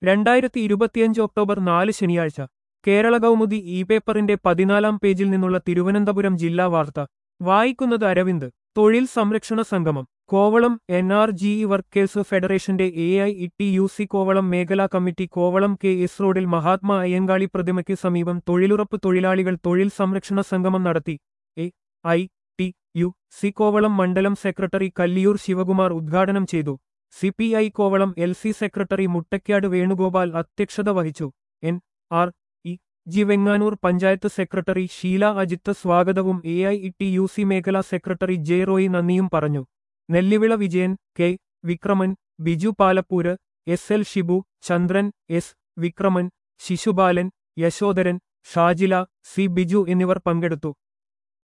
രണ്ടായിരത്തി ഇരുപത്തിയഞ്ച് ഒക്ടോബർ നാല് ശനിയാഴ്ച കേരള കൗമുദി ഇ പേപ്പറിന്റെ പതിനാലാം പേജിൽ നിന്നുള്ള തിരുവനന്തപുരം ജില്ലാ വാർത്ത വായിക്കുന്നത് അരവിന്ദ് തൊഴിൽ സംരക്ഷണ സംഗമം Kovalam N R G E workers ഫെഡറേഷന്റെ A I E T U C Kovalam മേഖലാ കമ്മിറ്റി കോവളം കെ എസ് റോഡിൽ മഹാത്മാ അയ്യങ്കാളി പ്രതിമയ്ക്ക് സമീപം തൊഴിലുറപ്പ് തൊഴിലാളികൾ തൊഴിൽ സംരക്ഷണ സംഗമം നടത്തി A I T U C Kovalam മണ്ഡലം സെക്രട്ടറി കല്ലിയൂർ ശിവകുമാർ ഉദ്ഘാടനം ചെയ്തു C P I Kovalam L C secretary Muttackad Venugopal അധ്യക്ഷത വഹിച്ചു N R E G Venganoor panchayat secretary Sheela Ajith സ്വാഗതവും A I E T U C മേഖലാ സെക്രട്ടറി ജെ റോയി നന്ദിയും പറഞ്ഞു Nellivila Vijayan K Vikraman Biju Palappur S L Shibu Chandran S Vikraman Sisupalan Yashodharan Shajila C Biju എന്നിവർ പങ്കെടുത്തു